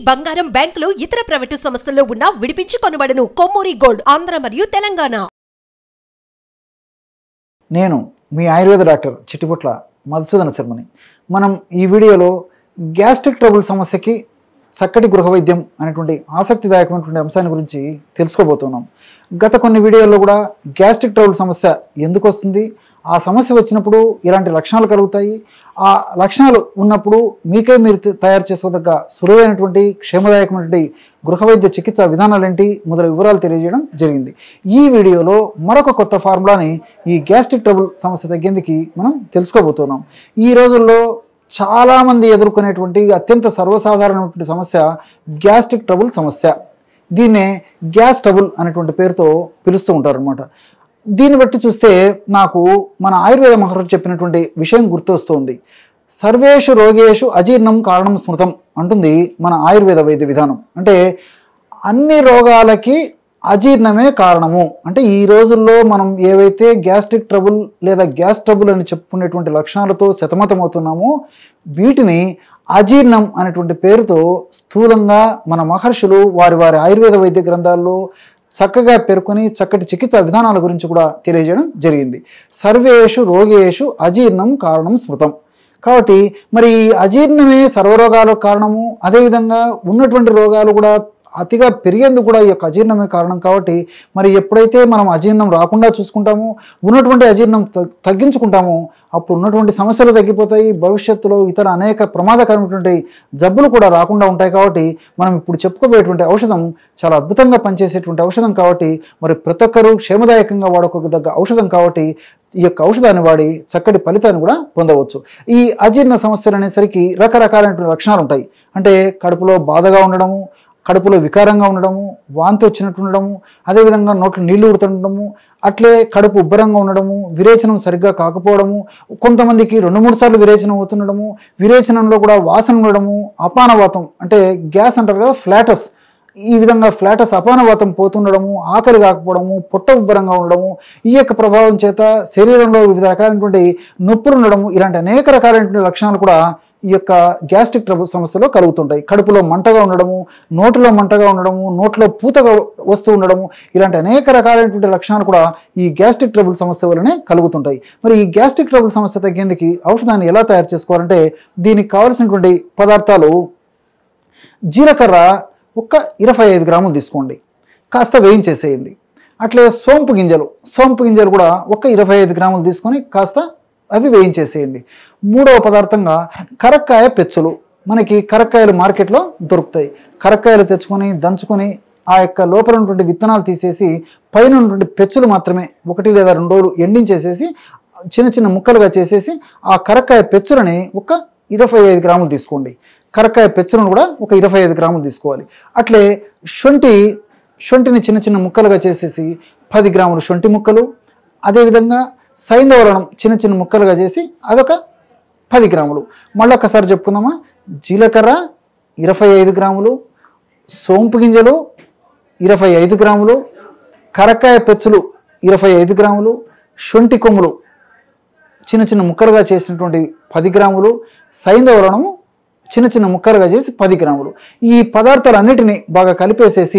బంగారం బ్యాంకులు ఇతర ప్రైవేటు సంస్థల్లో ఉన్న విడిపించి కొనబడను కొమ్మూరి గోల్డ్ ఆంధ్ర మరియు తెలంగాణ నేను మీ ఆయుర్వేద డాక్టర్ చిట్టిపుట్ల మధుసూదన శర్మని మనం ఈ వీడియోలో గ్యాస్ట్రిక్ ట్రబుల్ సమస్యకి చక్కటి గృహ వైద్యం అనేటువంటి ఆసక్తిదాయకమైనటువంటి అంశాన్ని గురించి తెలుసుకోబోతున్నాం గత కొన్ని వీడియోల్లో కూడా గ్యాస్ట్రిక్ ట్రబుల్ సమస్య ఎందుకు వస్తుంది ఆ సమస్య వచ్చినప్పుడు ఇలాంటి లక్షణాలు కలుగుతాయి ఆ లక్షణాలు ఉన్నప్పుడు మీకే మీరు త- తయారు చేసుకోదగ్గ సులువైనటువంటి క్షేమదాయకమైనటువంటి గృహ వైద్య చికిత్స విధానాలు ఏంటి మొదలైన వివరాలు తెలియజేయడం జరిగింది ఈ వీడియోలో మరొక కొత్త ఫార్ములాని ఈ గ్యాస్ట్రిక్ ట్రబుల్ సమస్య తగ్గేందుకు మనం తెలుసుకోబోతున్నాం ఈ రోజుల్లో చాలామంది ఎదుర్కొనేటువంటి అత్యంత సర్వసాధారణమైనటువంటి సమస్య గ్యాస్ట్రిక్ ట్రబుల్ సమస్య దీన్నే గ్యాస్ ట్రబుల్ అనేటువంటి పేరుతో పిలుస్తూ ఉంటారు అనమాట దీన్ని బట్టి చూస్తే నాకు మన ఆయుర్వేద మహర్షి చెప్పినటువంటి విషయం గుర్తొస్తుంది సర్వేషు రోగేషు అజీర్ణం కారణం స్మృతం అంటుంది మన ఆయుర్వేద వైద్య విధానం అంటే అన్ని రోగాలకి అజీర్ణమే కారణము అంటే ఈ రోజుల్లో మనం ఏవైతే గ్యాస్ట్రిక్ ట్రబుల్ లేదా గ్యాస్ ట్రబుల్ అని చెప్పుకునేటువంటి లక్షణాలతో సతమతమవుతున్నామో వీటిని అజీర్ణం అనేటువంటి పేరుతో స్థూలంగా మన మహర్షులు వారి వారి ఆయుర్వేద వైద్య గ్రంథాల్లో చక్కగా పేర్కొని చక్కటి చికిత్సా విధానాల గురించి కూడా తెలియజేయడం జరిగింది సర్వేషు రోగేషు అజీర్ణం కారణం స్మృతం కాబట్టి మరి ఈ అజీర్ణమే సర్వరోగాలకు కారణము అదేవిధంగా ఉన్నటువంటి రోగాలు కూడా అతిగా పెరిగేందుకు కూడా ఈ యొక్క అజీర్ణమే కారణం కాబట్టి మరి ఎప్పుడైతే మనం అజీర్ణం రాకుండా చూసుకుంటామో ఉన్నటువంటి అజీర్ణం తగ్- తగ్గించుకుంటామో అప్పుడు ఉన్నటువంటి సమస్యలు తగ్గిపోతాయి భవిష్యత్తులో ఇతర అనేక ప్రమాదకరమైనటువంటి జబ్బులు కూడా రాకుండా ఉంటాయి కాబట్టి మనం ఇప్పుడు చెప్పుకోబోయేటువంటి ఔషధం చాలా అద్భుతంగా పనిచేసేటువంటి ఔషధం కాబట్టి మరి ప్రతి ఒక్కరూ క్షేమదాయకంగా వాడుకోదగ్గ ఔషధం కాబట్టి ఈ యొక్క ఔషధాన్ని వాడి చక్కటి ఫలితాన్ని కూడా పొందవచ్చు ఈ అజీర్ణ సమస్యలు అనేసరికి రకరకాలైనటువంటి లక్షణాలు ఉంటాయి అంటే కడుపులో బాధగా ఉండడము కడుపులో వికారంగా ఉండడము వాంతి వచ్చినట్టు ఉండడము అదేవిధంగా నోట్లో నీళ్లు ఊడుతుండడము అట్లే కడుపు ఉబ్బరంగా ఉండడము విరేచనం సరిగ్గా కాకపోవడము కొంతమందికి రెండు మూడు సార్లు విరేచనం అవుతుండడము విరేచనంలో కూడా వాసన ఉండడము అపానవాతం అంటే గ్యాస్ అంటారు కదా ఫ్లాటస్ ఈ విధంగా ఫ్లాటస్ అపానవాతం పోతుండడము ఆకలి కాకపోవడము పొట్ట ఉబ్బరంగా ఉండడము ఈ యొక్క ప్రభావం చేత శరీరంలో వివిధ రకాలైనటువంటి నొప్పులు ఉండడము ఇలాంటి అనేక రకాలైనటువంటి లక్షణాలు కూడా ఈ యొక్క గ్యాస్ట్రిక్ ట్రబుల్ సమస్యలో కలుగుతుంటాయి కడుపులో మంటగా ఉండడము నోటిలో మంటగా ఉండడము నోట్లో పూతగా వస్తూ ఉండడము ఇలాంటి అనేక రకాలైనటువంటి లక్షణాలు కూడా ఈ గ్యాస్ట్రిక్ ట్రబుల్ సమస్య వల్లనే కలుగుతుంటాయి మరి ఈ గ్యాస్ట్రిక్ ట్రబుల్ సమస్య తగ్గేందుకు ఔషధాన్ని ఎలా తయారు చేసుకోవాలంటే దీనికి కావాల్సినటువంటి పదార్థాలు జీలకర్ర ఒక ఇరవై ఐదు గ్రాములు తీసుకోండి కాస్త వేయించేసేయండి అట్లే సోంపు గింజలు సోంపు గింజలు కూడా ఒక ఇరవై ఐదు గ్రాములు తీసుకొని కాస్త అవి వేయించేసేయండి మూడవ పదార్థంగా కరక్కాయ పెచ్చులు మనకి కరక్కాయలు మార్కెట్లో దొరుకుతాయి కరక్కాయలు తెచ్చుకొని దంచుకొని ఆ యొక్క లోపల ఉన్నటువంటి విత్తనాలు తీసేసి పైన ఉన్నటువంటి పెచ్చులు మాత్రమే ఒకటి లేదా రెండు రోజులు ఎండించేసేసి చిన్న చిన్న ముక్కలుగా చేసేసి ఆ కరక్కాయ పెచ్చులని ఒక ఇరవై ఐదు గ్రాములు తీసుకోండి కరక్కాయ పెచ్చులను కూడా ఒక ఇరవై ఐదు గ్రాములు తీసుకోవాలి అట్లే శొంఠి శొంఠిని చిన్న చిన్న ముక్కలుగా చేసేసి పది గ్రాములు శొంఠి ముక్కలు అదేవిధంగా సైంధవరణం చిన్న చిన్న ముక్కలుగా చేసి అదొక పది గ్రాములు మళ్ళీ ఒకసారి చెప్పుకుందామా జీలకర్ర ఇరవై ఐదు గ్రాములు సోంపు గింజలు ఇరవై ఐదు గ్రాములు కరక్కాయ పెచ్చులు ఇరవై ఐదు గ్రాములు శొంఠి కొమ్ములు చిన్న చిన్న ముక్కలుగా చేసినటువంటి పది గ్రాములు సైంధవరణము చిన్న చిన్న ముక్కలుగా చేసి పది గ్రాములు ఈ పదార్థాలన్నిటిని బాగా కలిపేసేసి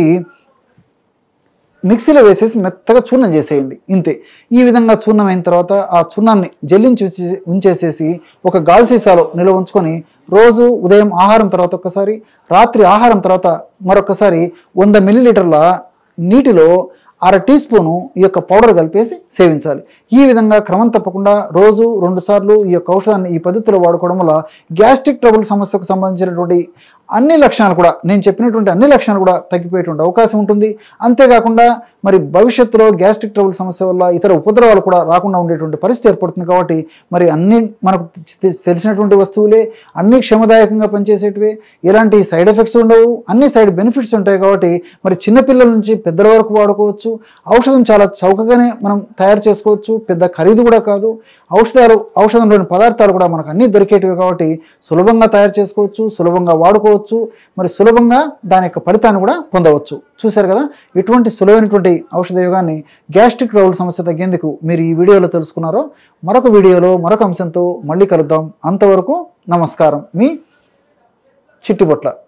మిక్సీలో వేసేసి మెత్తగా చూర్ణం చేసేయండి ఇంతే ఈ విధంగా చూర్ణం అయిన తర్వాత ఆ చూర్ణాన్ని జల్లించి ఉంచే- ఉంచేసేసి ఒక గాజు సీసాలో నిల్వ ఉంచుకొని రోజు ఉదయం ఆహారం తర్వాత ఒక్కసారి రాత్రి ఆహారం తర్వాత మరొకసారి వంద మిల్లీలీటర్ల నీటిలో అర టీ స్పూను ఈ యొక్క పౌడర్ కలిపేసి సేవించాలి ఈ విధంగా క్రమం తప్పకుండా రోజు రెండు సార్లు ఈ యొక్క ఔషధాన్ని ఈ పద్ధతిలో వాడుకోవడం వల్ల గ్యాస్ట్రిక్ ట్రబుల్ సమస్యకు సంబంధించినటువంటి అన్ని లక్షణాలు కూడా నేను చెప్పినటువంటి అన్ని లక్షణాలు కూడా తగ్గిపోయేటువంటి అవకాశం ఉంటుంది అంతేకాకుండా మరి భవిష్యత్తులో గ్యాస్ట్రిక్ ట్రబుల్ సమస్య వల్ల ఇతర ఉపద్రవాలు కూడా రాకుండా ఉండేటువంటి పరిస్థితి ఏర్పడుతుంది కాబట్టి మరి అన్ని మనకు తె- తెలిసినటువంటి వస్తువులే అన్ని క్షమదాయకంగా పనిచేసేటివే ఎలాంటి సైడ్ ఎఫెక్ట్స్ ఉండవు అన్ని సైడ్ బెనిఫిట్స్ ఉంటాయి కాబట్టి మరి చిన్నపిల్లల నుంచి పెద్దల వరకు వాడుకోవచ్చు ఔషధం చాలా చౌకగానే మనం తయారు చేసుకోవచ్చు పెద్ద ఖరీదు కూడా కాదు ఔషధాలు ఔషధంలోని పదార్థాలు కూడా మనకు అన్ని దొరికేటివి కాబట్టి సులభంగా తయారు చేసుకోవచ్చు సులభంగా వాడుకోవచ్చు మరి సులభంగా దాని యొక్క ఫలితాన్ని కూడా పొందవచ్చు చూశారు కదా ఇటువంటి సులువైనటువంటి ఔషధ యోగాన్ని గ్యాస్ట్రిక్ ట్రబుల్ సమస్య తగ్గేందుకు మీరు ఈ వీడియోలో తెలుసుకున్నారో మరొక వీడియోలో మరొక అంశంతో మళ్ళీ కలుద్దాం అంతవరకు నమస్కారం మీ చిట్టిబొట్ల